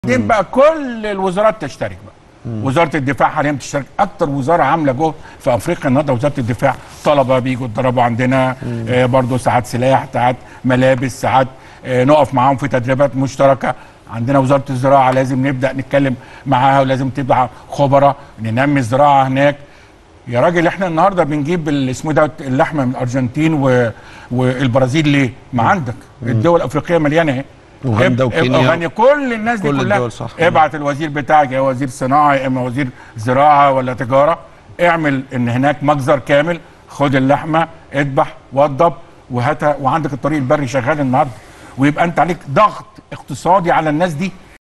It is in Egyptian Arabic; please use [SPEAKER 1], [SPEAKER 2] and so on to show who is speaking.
[SPEAKER 1] بعدين بقى كل الوزارات تشترك بقى وزاره الدفاع حاليا بتشترك اكتر وزاره عامله جهد في افريقيا النهارده وزاره الدفاع طلبه بيجوا يتدربوا عندنا آه برضه ساعات سلاح ساعات ملابس ساعات آه نقف معاهم في تدريبات مشتركه عندنا وزاره الزراعه لازم نبدا نتكلم معاها ولازم تبقى خبراء ننمي الزراعه هناك يا راجل احنا النهارده بنجيب ال- اسمه ده اللحمه من الارجنتين و... والبرازيل ليه؟ ما عندك الدول الافريقيه مليانه اهي
[SPEAKER 2] أوغندا
[SPEAKER 1] اب- اب-
[SPEAKER 2] وكينيا.
[SPEAKER 1] أوغندا كل الناس دي
[SPEAKER 2] كل
[SPEAKER 1] كلها
[SPEAKER 2] الدول صح.
[SPEAKER 1] ابعت الوزير بتاعك يا وزير صناعه يا اما وزير زراعه ولا تجاره اعمل ان هناك مجزر كامل خد اللحمه اذبح وضب وهاتها وعندك الطريق البري شغال النهارده ويبقى انت عليك ضغط اقتصادي على الناس دي